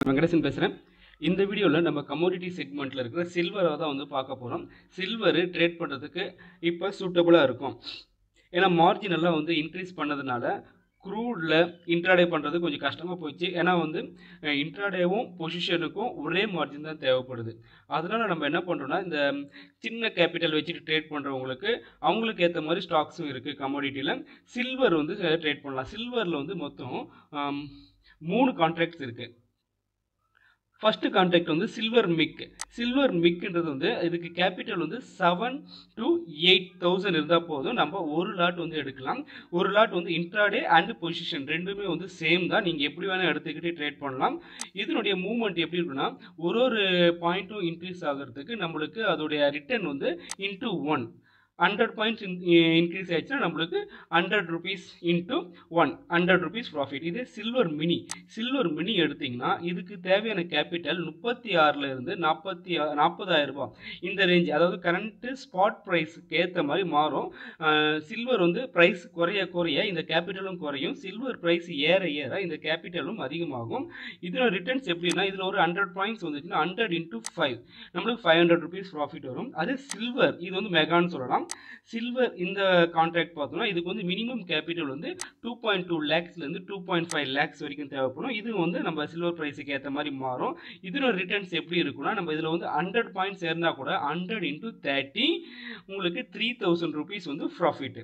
வெங்கடேசன் பேசுகிறேன் இந்த வீடியோவில் நம்ம கமோடிட்டி செக்மெண்ட்டில் இருக்கிற சில்வரை தான் வந்து பார்க்க போகிறோம் சில்வரு ட்ரேட் பண்ணுறதுக்கு இப்போ சூட்டபுளாக இருக்கும் ஏன்னா மார்ஜின் எல்லாம் வந்து இன்க்ரீஸ் பண்ணதுனால க்ரூடில் இன்ட்ராடே பண்ணுறது கொஞ்சம் கஷ்டமாக போச்சு ஏன்னா வந்து இன்ட்ராடேவும் பொசிஷனுக்கும் ஒரே மார்ஜின் தான் தேவைப்படுது அதனால் நம்ம என்ன பண்ணுறோம்னா இந்த சின்ன கேபிட்டல் வச்சுட்டு ட்ரேட் பண்ணுறவங்களுக்கு அவங்களுக்கு ஏற்ற மாதிரி ஸ்டாக்ஸும் இருக்குது கமோடிட்டியில் சில்வர் வந்து ட்ரேட் பண்ணலாம் சில்வரில் வந்து மொத்தம் ஆம், மூணு கான்ட்ராக்ட்ஸ் இருக்குது ஃபர்ஸ்ட் கான்ட்ராக்ட் வந்து சில்வர் மிக் சில்வர் மிக்ன்றது வந்து இதுக்கு கேபிட்டல் வந்து செவன் டு எயிட் தௌசண்ட் இருந்தால் போதும் நம்ம ஒரு லாட் வந்து எடுக்கலாம் ஒரு லாட் வந்து இன்ட்ராடே அண்ட் பொசிஷன் ரெண்டுமே வந்து சேம் தான் நீங்கள் எப்படி வேணால் எடுத்துக்கிட்டு ட்ரேட் பண்ணலாம் இதனுடைய மூவ்மெண்ட் எப்படி இருக்குன்னா ஒரு ஒரு பாயிண்ட்டும் இன்க்ரீஸ் ஆகிறதுக்கு நம்மளுக்கு அதோடைய ரிட்டர்ன் வந்து into one hundred points increase ஆயிடுச்சுன்னா நம்மளுக்கு hundred rupees into one hundred rupees profit இது சில்வர் மினி சில்வர் மினி எடுத்திங்கன்னா இதுக்கு தேவையான கேபிட்டல் முப்பத்தி ஆறில் இருந்து நாற்பத்தி நாற்பதாயிரம் ரூபாய் இந்த ரேஞ்ச் அதாவது கரண்ட்டு ஸ்பாட் ப்ரைஸுக்கு ஏற்ற மாதிரி மாறும் சில்வர் வந்து ப்ரைஸ் குறைய குறைய இந்த கேபிட்டலும் குறையும் சில்வர் ப்ரைஸ் ஏற ஏற இந்த கேபிட்டலும் அதிகமாகும் இதில் ரிட்டர்ன்ஸ் எப்படின்னா இதில் ஒரு ஹண்ட்ரட் பாயிண்ட்ஸ் வந்துச்சுன்னா ஹண்ட்ரட் இன்ட்டு ஃபைவ் நம்மளுக்கு ஃபைவ் ஹண்ட்ரட் ருபீஸ் ப்ராஃபிட் வரும் அது சில்வர் இது வந்து மெகான்னு சொல்லலாம் சில்வர் இந்த கான்ட்ராக்ட் பார்த்தோம்னா இதுக்கு வந்து மினிமம் கேபிட்டல் வந்து டூ பாயிண்ட் டூ லேக்ஸ்லேருந்து டூ பாயிண்ட் ஃபைவ் லேக்ஸ் வரைக்கும் தேவைப்படும் இது வந்து நம்ம சில்வர் ப்ரைஸுக்கு ஏற்ற மாதிரி மாறும் இதோட ரிட்டர்ன்ஸ் எப்படி இருக்குன்னா நம்ம இதில் வந்து ஹண்ட்ரட் பாயிண்ட்ஸ் ஏறினா கூட ஹண்ட்ரட் இன்ட்டு தேர்ட்டி உங்களுக்கு த்ரீ தௌசண்ட் ருபீஸ் வந்து ப்ராஃபிட்டு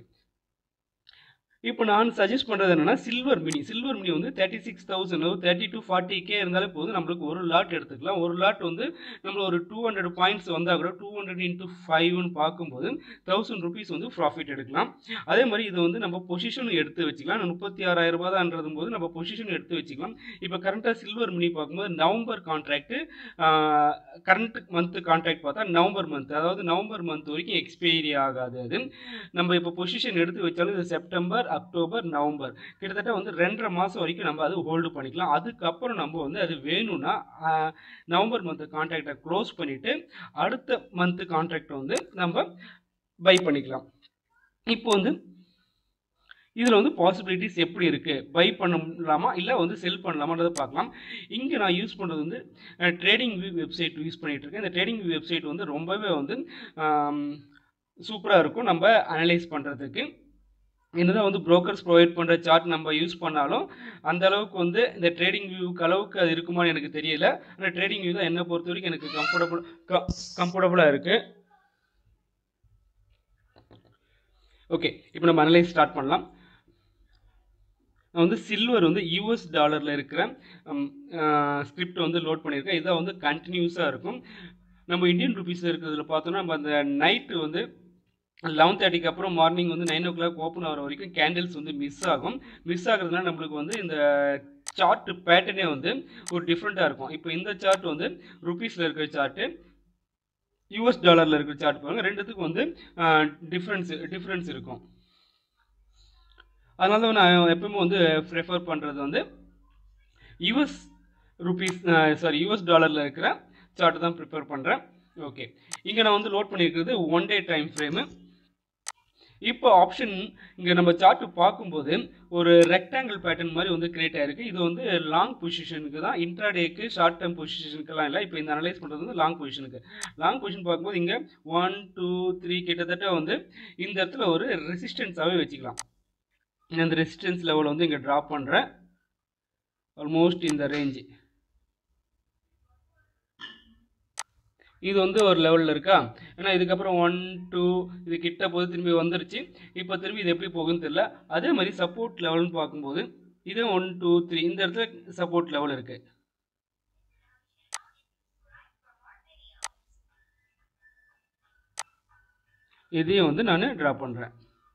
இப்போ நான் சஜஸ்ட் பண்ணுறது என்னன்னா சில்வர் மினி சில்வர் மினி வந்து thirty six thousand thirty to forty K இருந்தாலே போதும் நம்மளுக்கு ஒரு லாட் எடுத்துக்கலாம் ஒரு லாட் வந்து நம்ம ஒரு டூ ஹண்ட்ரட் பாயிண்ட்ஸ் வந்தால் கூட டூ ஹண்ட்ரட் இன்ட்டு ஃபைவ்னு பார்க்கும்போது தௌசண்ட் ருபீஸ் வந்து ப்ராஃபிட் எடுக்கலாம் அதே மாதிரி இது வந்து நம்ம பொசிஷனும் எடுத்து வச்சுக்கலாம் முப்பத்தி ஆறாயிரம் ரூபாய் தான்றது போது நம்ம பொசிஷன் எடுத்து வச்சுக்கலாம் இப்போ கரண்ட்டாக சில்வர் மினி பார்க்கும்போது November contract current month contract பார்த்தா நவம்பர் மந்த் அதாவது நவம்பர் மந்த் வரைக்கும் எக்ஸ்பைரி ஆகாது அது நம்ம இப்போ பொசிஷன் எடுத்து வச்சாலும் இது செப்டம்பர் அக்டோபர் நவம்பர் கிட்டத்தட்ட வந்து ரெண்டரை மாதம் வரைக்கும் நம்ம அது ஹோல்டு பண்ணிக்கலாம் அதுக்கப்புறம் நம்ம வந்து அது வேணும்னா ஆஹ், நவம்பர் மந்த் கான்ட்ராக்டை க்ளோஸ் பண்ணிவிட்டு அடுத்த மந்த் கான்ட்ராக்டை வந்து நம்ம பை பண்ணிக்கலாம் இப்போ வந்து இதில் வந்து பாசிபிலிட்டிஸ் எப்படி இருக்குது பை பண்ணலாமா இல்லை வந்து செல் பண்ணலாமான்றதை பார்க்கலாம் இங்கே நான் யூஸ் பண்ணுறது வந்து ட்ரேடிங் வியூ வெப்சைட் யூஸ் பண்ணிகிட்டு இருக்கேன் இந்த ட்ரேடிங் வியூ வெப்சைட் வந்து ரொம்பவே வந்து சூப்பராக இருக்கும் நம்ம அனலைஸ் பண்ணுறதுக்கு என்னதான் வந்து brokers ப்ரொவைட் பண்ணுற சார்ட் நம்ம யூஸ் பண்ணாலும் அந்த அளவுக்கு வந்து இந்த ட்ரேடிங் வியூக்கு அளவுக்கு அது இருக்குமான்னு எனக்கு தெரியல ஆனால் ட்ரேடிங் வியூ தான் என்னை பொறுத்த வரைக்கும் எனக்கு கம்ஃபர்டபுள் கம்ஃபர்டபுளாக இருக்குது ஓகே இப்போ நம்ம அனலைஸ் ஸ்டார்ட் பண்ணலாம் நான் வந்து சில்வர் வந்து யூஎஸ் டாலரில் இருக்கிற ஸ்கிரிப்ட் வந்து லோட் பண்ணியிருக்கேன் இதான் வந்து கண்டினியூஸாக இருக்கும் நம்ம இந்தியன் ருபீஸில் இருக்கிறதுல பார்த்தோம்னா நம்ம அந்த நைட்டு வந்து லெவன் தேர்ட்டிக்கு அப்புறம் மார்னிங் வந்து நைன் ஓ கிளாக் ஓப்பன் ஆகிற வரைக்கும் கேண்டில்ஸ் வந்து மிஸ் ஆகும் மிஸ் ஆகுறதுனால நம்மளுக்கு வந்து இந்த சார்ட் பேட்டர்னே வந்து ஒரு டிஃப்ரெண்ட்டாக இருக்கும் இப்போ இந்த சார்ட் வந்து ருபீஸில் இருக்கிற சார்ட்டு யூஎஸ் டாலரில் இருக்கிற சார்ட் பாருங்க ரெண்டுத்துக்கும் வந்து டிஃப்ரென்ஸ் டிஃப்ரென்ஸ் இருக்கும் அதனால தான் நான் எப்பவுமே வந்து ப்ரிஃபர் பண்ணுறது வந்து யூஎஸ் ருபீஸ் சாரி யூஎஸ் டாலரில் இருக்கிற சார்ட் தான் ப்ரிப்பேர் பண்ணுறேன் ஓகே இங்கே நான் வந்து லோட் பண்ணியிருக்கிறது ஒன் டே டைம் ஃப்ரேமு இப்போ ஆப்ஷன் இங்கே நம்ம சார்ட் பார்க்கும்போது ஒரு ரெக்டாங்கிள் பேட்டர்ன் மாதிரி வந்து கிரியேட் ஆயிருக்கு இது வந்து லாங் பொசிஷனுக்கு தான் இன்ட்ராடேக்கு ஷார்ட் டேர்ம் பொசிஷனுக்குலாம் இல்லை இப்போ இந்த அனலைஸ் பண்ணுறது வந்து லாங் பொசிஷனுக்கு லாங் பொசிஷன் பார்க்கும்போது இங்கே ஒன் டூ த்ரீ கிட்டத்தட்ட வந்து இந்த இடத்துல ஒரு ரெசிஸ்டன்ஸாகவே வச்சுக்கலாம் நான் இந்த ரெசிஸ்டன்ஸ் லெவல் வந்து இங்கே ட்ராப் பண்ணுறேன் ஆல்மோஸ்ட் இந்த ரேஞ்சு இது வந்து ஒரு லெவலில் இருக்கா ஏன்னா இதுக்கப்புறம் ஒன் டூ இது கிட்ட போது திரும்பி வந்துருச்சு இப்போ திரும்பி இது எப்படி போகுதுன்னு தெரியல அதே மாதிரி சப்போர்ட் லெவல்னு பார்க்கும்போது இது ஒன் டூ த்ரீ இந்த இடத்துல சப்போர்ட் லெவல் இருக்கு இதையும் வந்து நான் ட்ரா பண்ணுறேன்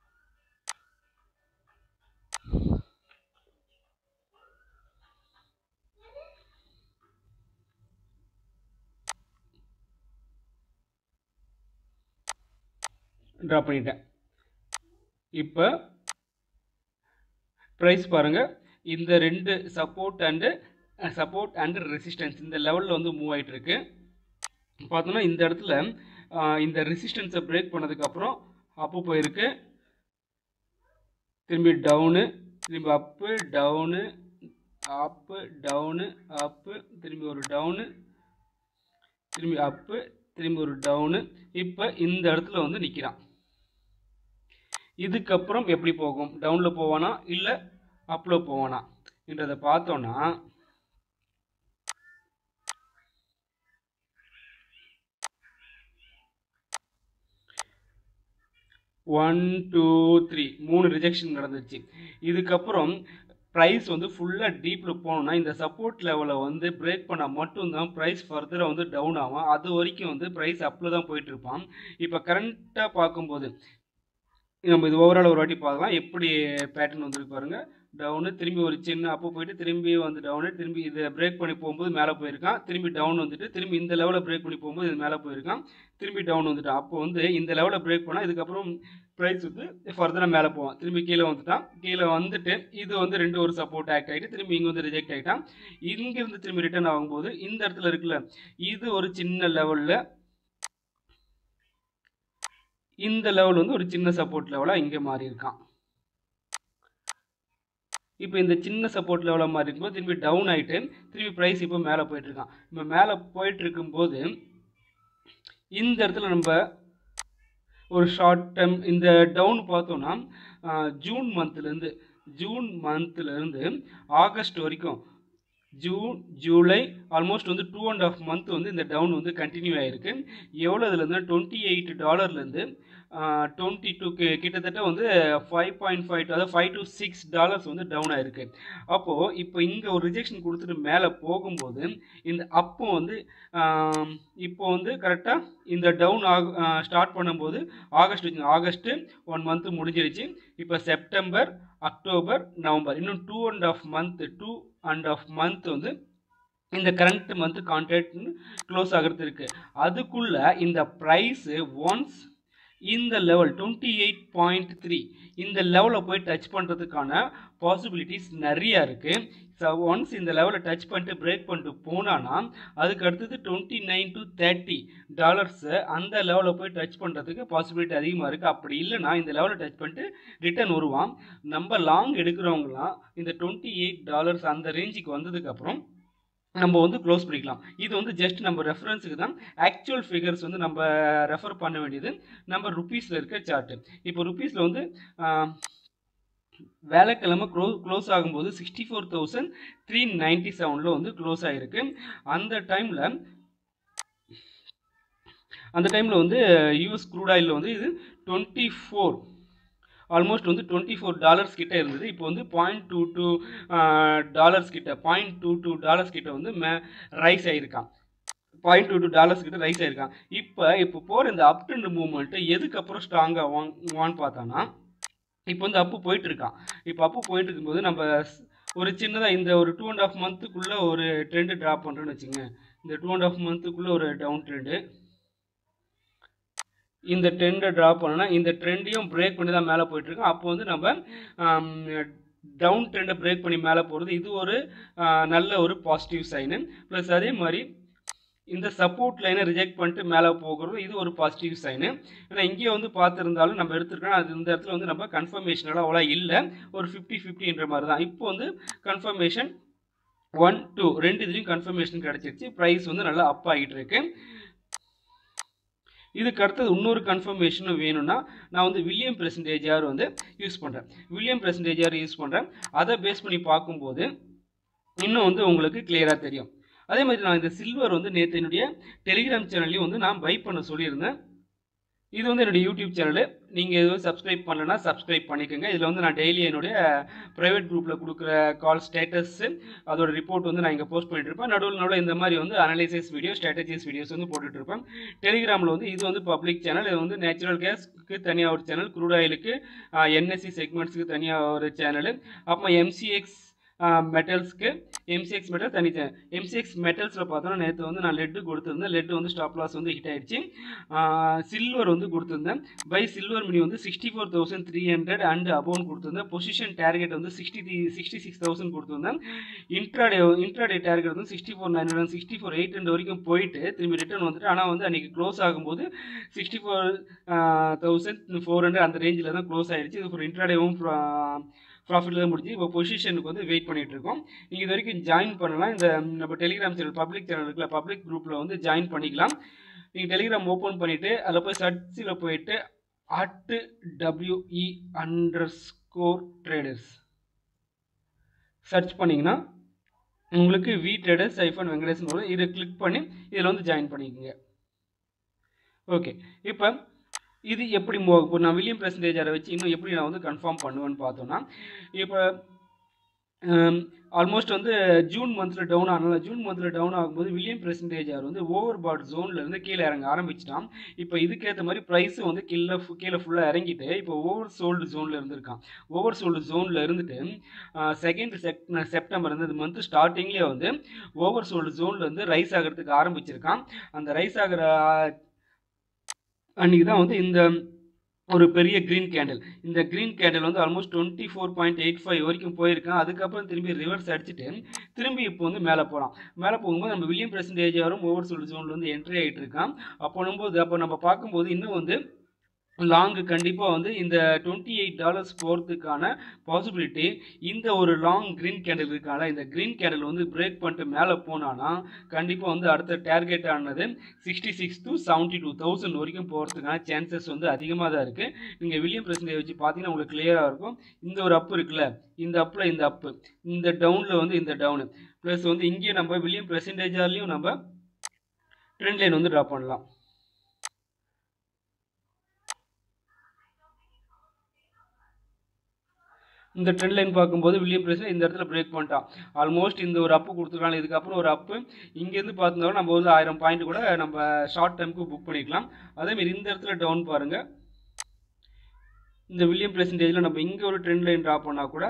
ட்ரா பண்ணிட்டேன் இப்போ ப்ரைஸ் பாருங்கள் இந்த ரெண்டு support and support and resistance இந்த லெவலில் வந்து மூவ் ஆகிட்டு இருக்கு பார்த்தோன்னா இந்த இடத்துல ஆஹ், இந்த ரெசிஸ்டன்ஸை பிரேக் பண்ணதுக்கப்புறம் அப்பு போயிருக்கு திரும்பி டவுனு திரும்பி அப்பு டவுனு அப்பு டவுனு அப்பு திரும்பி ஒரு டவுனு திரும்பி அப்பு திரும்பி ஒரு டவுனு இப்போ இந்த இடத்துல வந்து நிற்கிறான் இதுக்கப்புறம் எப்படி போகும் டவுனில் போவானா இல்லை அப்பில் போவானா என்றதை பார்த்தோன்னா ஒன் டூ த்ரீ மூணு ரிஜெக்ஷன் நடந்துச்சு இதுக்கப்புறம் ப்ரைஸ் வந்து ஃபுல்லாக டீப்பில் போகணுன்னா இந்த சப்போர்ட் லெவலை வந்து பிரேக் பண்ணால் மட்டும்தான் ப்ரைஸ் ஃபர்தராக வந்து டவுன் ஆகும் அது வரைக்கும் வந்து ப்ரைஸ் அப்பில் தான் போயிட்டுருப்பான் இப்போ கரண்ட்டாக பார்க்கும்போது நம்ம இது ஓவரால் ஒரு வாட்டி பார்க்கலாம் எப்படி பேட்டர்ன் வந்துருக்கு பாருங்கள் டவுனு திரும்பி ஒரு சின்ன அப்போ போயிட்டு திரும்பி வந்து டவுனு திரும்பி இதை பிரேக் பண்ணி போகும்போது மேலே போயிருக்கான் திரும்பி டவுன் வந்துட்டு திரும்பி இந்த லெவலில் பிரேக் பண்ணி போகும்போது இது மேலே போயிருக்கான் திரும்பி டவுன் வந்துட்டான் அப்போ வந்து இந்த லெவலில் பிரேக் பண்ணால் இதுக்கப்புறம் ப்ரைஸ் வந்து ஃபர்தராக மேலே போவான் திரும்பி கீழே வந்துட்டான் கீழே வந்துட்டு இது வந்து ரெண்டு ஒரு சப்போர்ட் ஆக்ட் ஆகிட்டு திரும்பி இங்கே வந்து ரிஜெக்ட் ஆகிட்டான் இங்கேருந்து திரும்பி ரிட்டர்ன் ஆகும்போது இந்த இடத்துல இருக்குல்ல இது ஒரு சின்ன லெவலில் இந்த லெவல் வந்து ஒரு சின்ன சப்போர்ட் லெவலாக இங்கே மாறி இருக்கான் இப்போ இந்த சின்ன சப்போர்ட் லெவலில் மாறி இருக்கும்போது திரும்பி டவுன் ஆகிட்டு திரும்பி ப்ரைஸ் இப்போ மேலே போயிட்டுருக்கான் இப்போ மேலே போயிட்டு இருக்கும்போது இந்த இடத்துல நம்ம ஒரு ஷார்ட் டைம் இந்த டவுன் பார்த்தோன்னா ஜூன் மந்த்லேருந்து ஜூன் மந்த்லேருந்து ஆகஸ்ட் வரைக்கும் ஜூன் ஜூலை ஆல்மோஸ்ட் வந்து டூ அண்ட் ஆஃப் மந்த் வந்து இந்த டவுன் வந்து கண்டினியூ ஆகிருக்கு எவ்வளோ இதுலேருந்து டுவெண்ட்டி எயிட் டாலர்லேருந்து டுவெண்ட்டி டூ கிட்டத்தட்ட வந்து ஃபைவ் பாயிண்ட் ஃபைவ் அதாவது ஃபைவ் டு சிக்ஸ் டாலர்ஸ் வந்து டவுன் ஆயிருக்கு அப்போது இப்போ இங்கே ஒரு ரிஜெக்ஷன் கொடுத்துட்டு மேலே போகும்போது இந்த அப்போ வந்து இப்போ வந்து கரெக்டாக இந்த டவுன் ஆக ஸ்டார்ட் பண்ணும்போது ஆகஸ்ட் ஆகஸ்ட்டு ஒன் மந்த்து முடிஞ்சிருச்சு இப்போ செப்டம்பர் அக்டோபர் நவம்பர் இன்னும் two and half month two and half month வந்து இந்த கரண்ட் மந்த் கான்ட்ராக்ட் க்ளோஸ் ஆகிறது இருக்குது அதுக்குள்ளே இந்த ப்ரைஸு ஒன்ஸ் இந்த level twenty eight point three இந்த லெவலில் போய் டச் பண்ணுறதுக்கான பாசிபிலிட்டிஸ் நிறையா இருக்குது ஸோ ஒன்ஸ் இந்த லெவலை டச் பண்ணிட்டு பிரேக் பண்ணிட்டு போனான்னா அதுக்கு அடுத்தது twenty nine to thirty dollars அந்த லெவலில் போய் டச் பண்ணுறதுக்கு பாசிபிலிட்டி அதிகமாக இருக்குது அப்படி இல்லைனா இந்த லெவலை டச் பண்ணிட்டு ரிட்டர்ன் வருவான் நம்ம லாங் எடுக்கிறவங்களாம் இந்த டுவெண்ட்டி எயிட் டாலர்ஸ் அந்த ரேஞ்சுக்கு வந்ததுக்கப்புறம் நம்ம வந்து க்ளோஸ் பண்ணிக்கலாம் இது வந்து ஜஸ்ட் நம்ம ரெஃபரன்ஸுக்கு தான் ஆக்சுவல் ஃபிகர்ஸ் வந்து நம்ம ரெஃபர் பண்ண வேண்டியது நம்ம ருப்பீஸில் இருக்க சார்ட்டு இப்போ ருப்பீஸில் வந்து வேலைக்கிழமை க்ளோ க்ளோஸ் ஆகும்போது sixty four thousand three ninety செவனில் வந்து க்ளோஸ் ஆகிருக்கு அந்த டைமில் அந்த டைமில் வந்து யூஎஸ் க்ரூட் ஆயிலில் வந்து இது டுவெண்ட்டி ஃபோர் ஆல்மோஸ்ட் வந்து டுவெண்ட்டி ஃபோர் டாலர்ஸ் கிட்ட இருந்தது இப்போ வந்து பாயிண்ட் டூ டூ டாலர்ஸ் கிட்ட பாயிண்ட் டூ டூ டாலர்ஸ் கிட்ட வந்து மே ரைஸ் ஆகிருக்கான் பாயிண்ட் டூ டூ டாலர்ஸ் கிட்ட ரைஸ் ஆகிருக்கான் இப்போ இப்போ போகிற இந்த அப் ட்ரெண்ட் மூவ்மெண்ட்டு எதுக்கப்புறம் ஸ்ட்ராங்காக வான் வான்னு பார்த்தானா இப்போ வந்து அப்பு போயிட்டு இருக்கான் இப்போ அப்பு போயிட்டு இருக்கும்போது நம்ம ஒரு சின்னதாக இந்த ஒரு டூ அண்ட் ஆஃப் மந்த்துக்குள்ளே ஒரு ட்ரெண்டு ட்ராப் பண்ணுறோன்னு வச்சுங்க இந்த டூ அண்ட் ஆஃப் மந்த்துக்குள்ளே ஒரு டவுன் ட்ரெண்டு இந்த ட்ரெண்டை ட்ராப் பண்ணோன்னா இந்த ட்ரெண்டையும் பிரேக் பண்ணி தான் மேலே போயிட்டுருக்கோம் அப்போ வந்து நம்ம டவுன் ட்ரெண்டை பிரேக் பண்ணி மேலே போகிறது இது ஒரு நல்ல ஒரு பாசிட்டிவ் சைனு ப்ளஸ் அதே மாதிரி இந்த சப்போர்ட் லைனை ரிஜெக்ட் பண்ணிட்டு மேலே போகிறது இது ஒரு பாசிட்டிவ் சைனு ஏன்னா இங்கேயே வந்து பார்த்துருந்தாலும் நம்ம எடுத்துருக்கோம் அது இந்த இடத்துல வந்து நம்ம கன்ஃபர்மேஷனெல்லாம் அவ்வளோ இல்லை ஒரு ஃபிஃப்டி ஃபிஃப்டின்ற மாதிரி தான் இப்போ வந்து கன்ஃபர்மேஷன் ஒன் டூ ரெண்டு இதுலேயும் கன்ஃபர்மேஷன் கிடச்சிருச்சு ப்ரைஸ் வந்து நல்லா அப் ஆகிட்டு இருக்கு இதுக்கு அடுத்தது இன்னொரு கன்ஃபர்மேஷனும் வேணும்னா நான் வந்து வில்லியம் பெர்சன்டேஜார் வந்து யூஸ் பண்ணுறேன் வில்லியம் பெர்சன்டேஜார் யூஸ் பண்ணுறேன் அதை பேஸ் பண்ணி பார்க்கும்போது இன்னும் வந்து உங்களுக்கு கிளியராக தெரியும் அதே மாதிரி நான் இந்த சில்வர் வந்து நேற்று என்னுடைய டெலிகிராம் சேனல்லையும் வந்து நான் பை பண்ண சொல்லியிருந்தேன் இது வந்து என்னுடைய யூடியூப் சேனலு நீங்கள் எதுவும் சப்ஸ்கிரைப் பண்ணலன்னா சப்ஸ்கிரைப் பண்ணிக்கோங்க இதில் வந்து நான் டெய்லி என்னுடைய ப்ரைவேட் குரூப்பில் கொடுக்குற கால் ஸ்டேட்டஸ்ஸு அதோட ரிப்போர்ட் வந்து நான் இங்கே போஸ்ட் பண்ணிட்டு இருப்பேன் நடுவில் நடுவில் இந்த மாதிரி வந்து அனலைசிஸ் வீடியோ ஸ்ட்ராட்டஜிஸ் வீடியோஸ் வந்து போட்டுட்டு இருப்பேன் டெலிகிராமில் வந்து இது வந்து பப்ளிக் சேனல் இது வந்து நேச்சுரல் கேஸ்க்கு தனியாக ஒரு சேனல் குரூட் ஆயிலுக்கு என்எஸ்சி செக்மெண்ட்ஸுக்கு தனியாக ஒரு சேனல் அப்புறம் எம்சிஎக்ஸ் மெட்டல்ஸ்க்கு எம்சிஎக்ஸ் மெட்டல் தனி எம்சிஎக்ஸ் மெட்டல்ஸில் பார்த்தோன்னா நேற்று வந்து நான் லெட்டு கொடுத்துருந்தேன் லெட்டு வந்து ஸ்டாப் லாஸ் வந்து ஹிட் ஆயிடுச்சு சில்வர் வந்து கொடுத்துருந்தேன் பை சில்வர் மணி வந்து sixty four thousand three hundred and above கொடுத்துருந்தேன் பொசிஷன் டார்கெட் வந்து sixty three sixty six thousand கொடுத்துருந்தேன் இன்ட்ராடே இன்ட்ராடே டார்கெட் வந்து sixty four nine hundred sixty four eight hundred வரைக்கும் போயிட்டு திரும்பி ரிட்டர்ன் வந்துட்டு ஆனால் வந்து அன்றைக்கி க்ளோஸ் ஆகும்போது sixty four thousand four hundred அந்த ரேஞ்சில் தான் க்ளோஸ் ஆகிடுச்சு இது ஒரு இன்ட்ராடேவும் ப்ராஃபிட்டில் தான் முடிஞ்சு இப்போ பொசிஷனுக்கு வந்து வெயிட் பண்ணிட்டு இருக்கோம் நீங்கள் இது வரைக்கும் ஜாயின் பண்ணலாம் இந்த நம்ம டெலிகிராம் சேனல் பப்ளிக் சேனல் இருக்குல்ல பப்ளிக் குரூப்பில் வந்து ஜாயின் பண்ணிக்கலாம் நீங்கள் டெலிகிராம் ஓப்பன் பண்ணிவிட்டு அதில் போய் சர்ச்சில் போயிட்டு at WE underscore traders search பண்ணிங்கன்னா உங்களுக்கு வி ட்ரேடர்ஸ் ஐஃபோன் வெங்கடேசன் வரும் இதை கிளிக் பண்ணி இதில் வந்து ஜாயின் பண்ணிக்கோங்க ஓகே இப்போ இது எப்படி மூவ் இப்போ நான் வில்லியம் பெர்சன்டேஜரை வச்சு இன்னும் எப்படி நான் வந்து கன்ஃபார்ம் பண்ணுவேன்னு பார்த்தோன்னா இப்போ ஆல்மோஸ்ட் வந்து ஜூன் மந்தில் டவுன் ஆனால ஜூன் மந்தில் டவுன் ஆகும்போது வில்லியம் பெர்சன்டேஜர் வந்து ஓவர் பாட் ஜோனில் இருந்து கீழே இறங்க ஆரம்பிச்சிட்டான் இப்போ இதுக்கேற்ற மாதிரி ப்ரைஸ் வந்து கீழே கீழே ஃபுல்லாக இறங்கிட்டு இப்போ ஓவர் சோல்டு ஜோனில் இருந்திருக்கான் ஓவர் சோல்டு ஜோனில் இருந்துட்டு செகண்ட் செக் செப்டம்பர் வந்து இந்த மந்த் ஸ்டார்டிங்லேயே வந்து ஓவர் சோல்டு ஜோனில் வந்து ரைஸ் ஆகிறதுக்கு ஆரம்பிச்சிருக்கான் அந்த ரைஸ் ஆகிற அன்றைக்கி தான் வந்து இந்த ஒரு பெரிய க்ரீன் கேண்டில் இந்த க்ரீன் கேண்டில் வந்து almost twenty four point eight five வரைக்கும் போயிருக்கான் அதுக்கப்புறம் திரும்பி ரிவர்ஸ் அடிச்சுட்டு திரும்பி இப்போ வந்து மேலே போகிறான் மேலே போகும்போது நம்ம வில்லியம் பெர்சன்டேஜ் வரும் ஓவர் சோல்டு ஜோனில் வந்து என்ட்ரி ஆகிட்டு இருக்கான் அப்போனும்போது அப்போ நம்ம பார்க்கும்போது இன்னும் வந்து லாங்கு கண்டிப்பாக வந்து இந்த டுவெண்ட்டி எயிட் டாலர்ஸ் போகிறதுக்கான பாசிபிலிட்டி இந்த ஒரு லாங் க்ரீன் கேண்டில் இருக்கால இந்த க்ரீன் கேண்டில் வந்து பிரேக் பண்ணிட்டு மேலே போனான்னா கண்டிப்பாக வந்து அடுத்த டார்கெட் ஆனது sixty six to seventy two thousand வரைக்கும் போகிறதுக்கான சான்சஸ் வந்து அதிகமாக தான் இருக்குது நீங்கள் வில்லியம் பிரசன்டேஜ் வச்சு பார்த்தீங்கன்னா உங்களுக்கு கிளியராக இருக்கும் இந்த ஒரு அப்பு இருக்குல்ல இந்த அப்பில் இந்த அப்பு இந்த டவுனில் வந்து இந்த டவுனு ப்ளஸ் வந்து இங்கேயும் நம்ம வில்லியம் பிரசன்டேஜாலையும் நம்ம ட்ரெண்ட் லைன் வந்து ட்ரா பண்ணலாம் இந்த ட்ரெண்ட் லைன் பார்க்கும்போது வில்லியம் பிரைஸ் இந்த இடத்துல பிரேக் பண்ணிட்டான் ஆல்மோஸ்ட் இந்த ஒரு அப்பு கொடுத்துருக்காங்க இதுக்கப்புறம் ஒரு அப்பு இங்கேருந்து பார்த்தோம்னா நம்ம வந்து ஆயிரம் பாயிண்ட் கூட நம்ம ஷார்ட் டைமுக்கு புக் பண்ணிக்கலாம் அதேமாரி இந்த இடத்துல டவுன் பாருங்கள் இந்த வில்லியம் பெர்சன்டேஜில் நம்ம இங்கே ஒரு ட்ரெண்ட் லைன் ட்ரா பண்ணால் கூட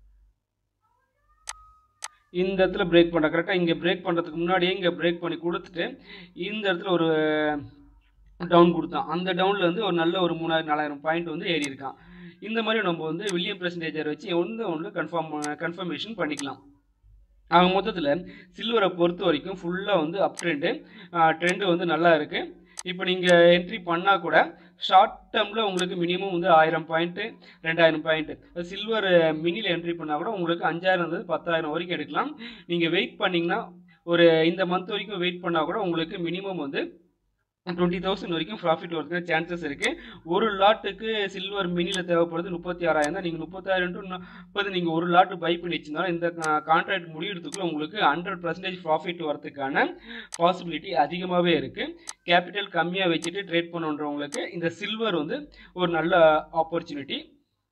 இந்த இடத்துல பிரேக் பண்ண கரெக்டாக இங்கே பிரேக் பண்ணுறதுக்கு முன்னாடியே இங்கே பிரேக் பண்ணி கொடுத்துட்டு இந்த இடத்துல ஒரு டவுன் கொடுத்தான் அந்த டவுனில் வந்து ஒரு நல்ல ஒரு மூணாயிரம் நாலாயிரம் பாயிண்ட் வந்து ஏறி இருக்கான் இந்த மாதிரி நம்ம வந்து வில்லியம் பெர்சன்டேஜர் வச்சு ஒன்று ஒன்று கன்ஃபார்ம் கன்ஃபர்மேஷன் பண்ணிக்கலாம் ஆக மொத்தத்தில் சில்வரை பொறுத்த வரைக்கும் ஃபுல்லாக வந்து அப் ட்ரெண்டு ட்ரெண்டு வந்து நல்லா இருக்குது இப்போ நீங்கள் என்ட்ரி பண்ணால் கூட ஷார்ட் டேர்மில் உங்களுக்கு மினிமம் வந்து ஆயிரம் பாயிண்ட்டு ரெண்டாயிரம் பாயிண்ட்டு சில்வர் மினியில் என்ட்ரி பண்ணால் கூட உங்களுக்கு அஞ்சாயிரம் இருந்து பத்தாயிரம் வரைக்கும் எடுக்கலாம் நீங்கள் வெயிட் பண்ணிங்கன்னா ஒரு இந்த மந்த் வரைக்கும் வெயிட் பண்ணால் கூட உங்களுக்கு மினிமம் வந்து டுவெண்ட்டி தௌசண்ட் வரைக்கும் ப்ராஃபிட் வரதுக்கு சான்சஸ் இருக்குது ஒரு லாட்டுக்கு சில்வர் மினியில் தேவைப்படுது முப்பத்தி ஆறாயிரம் தான் நீங்கள் முப்பத்தாயிரம் டு முப்பது நீங்கள் ஒரு லாட்டு பை பண்ணி வச்சிருந்தாலும் இந்த கான்ட்ராக்ட் முடியறதுக்குள்ள உங்களுக்கு ஹண்ட்ரட் பர்சன்டேஜ் ப்ராஃபிட் வரதுக்கான பாசிபிலிட்டி அதிகமாகவே இருக்குது கேபிட்டல் கம்மியாக வச்சுட்டு ட்ரேட் பண்ணுன்றவங்களுக்கு இந்த சில்வர் வந்து ஒரு நல்ல ஆப்பர்ச்சுனிட்டி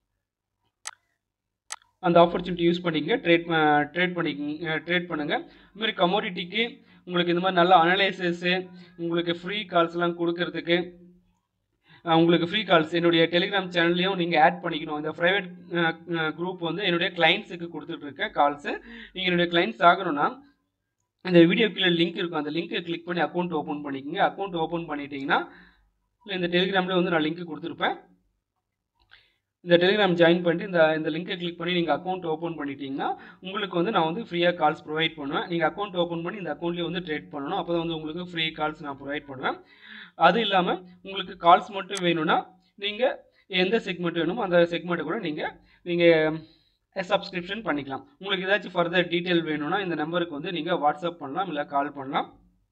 அந்த ஆப்பர்ச்சுனிட்டி யூஸ் பண்ணிக்கங்க ட்ரேட் ட்ரேட் பண்ணிக்கங்க ட்ரேட் பண்ணுங்கள் இதுமாதிரி கமோடிட்டிக்கு உங்களுக்கு இந்த மாதிரி நல்ல அனலைசிஸு உங்களுக்கு ஃப்ரீ கால்ஸ்லாம் கொடுக்கறதுக்கு உங்களுக்கு ஃப்ரீ கால்ஸ் என்னுடைய டெலிகிராம் சேனல்லையும் நீங்கள் ஆட் பண்ணிக்கணும் இந்த ப்ரைவேட் குரூப் வந்து என்னுடைய கிளைண்ட்ஸுக்கு கொடுத்துட்ருக்கேன் கால்ஸு நீங்கள் என்னுடைய கிளைண்ட்ஸ் ஆகணும்னா இந்த வீடியோ கீழே லிங்க் இருக்கும் அந்த லிங்க்கை கிளிக் பண்ணி அக்கௌண்ட் ஓப்பன் பண்ணிக்கோங்க அக்கௌண்ட் ஓப்பன் பண்ணிட்டீங்கன்னா இல்லை இந்த டெலிகிராமில் வந்து நான் லிங்க் கொடுத்துருப்பேன் இந்த டெலிகிராம் ஜாயின் பண்ணிட்டு இந்த இந்த லிங்கை கிளிக் பண்ணி நீங்கள் அக்கௌண்ட் ஓப்பன் பண்ணிட்டீங்கன்னா உங்களுக்கு வந்து நான் வந்து ஃப்ரீயாக கால்ஸ் ப்ரொவைட் பண்ணுவேன் நீங்கள் அக்கௌண்ட் ஓப்பன் பண்ணி இந்த அக்கௌண்ட்லேயே வந்து ட்ரேட் பண்ணணும் அப்போ தான் வந்து உங்களுக்கு ஃப்ரீ கால்ஸ் நான் ப்ரொவைட் பண்ணுவேன் அது இல்லாமல் உங்களுக்கு கால்ஸ் மட்டும் வேணும்னா நீங்கள் எந்த செக்மெண்ட் வேணுமோ அந்த செக்மெண்ட்டை கூட நீங்கள் நீங்கள் சப்ஸ்கிரிப்ஷன் பண்ணிக்கலாம் உங்களுக்கு ஏதாச்சும் ஃபர்தர் டீட்டெயில் வேணும்னா இந்த நம்பருக்கு வந்து நீங்கள் வாட்ஸ்அப் பண்ணலாம் இல்லை கால் பண்ணலாம்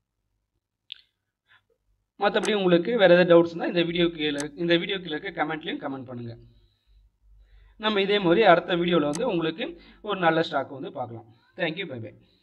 மற்றபடி உங்களுக்கு வேறு ஏதாவது டவுட்ஸ் இருந்தால் இந்த வீடியோ கீழே இந்த வீடியோ கீழே இருக்க கமெண்ட்லேயும் கமெண்ட் பண்ணுங்கள் நம்ம இதே மாதிரி அடுத்த வீடியோவில் வந்து உங்களுக்கு ஒரு நல்ல ஸ்டாக் வந்து பார்க்கலாம் தேங்க்யூ பை பை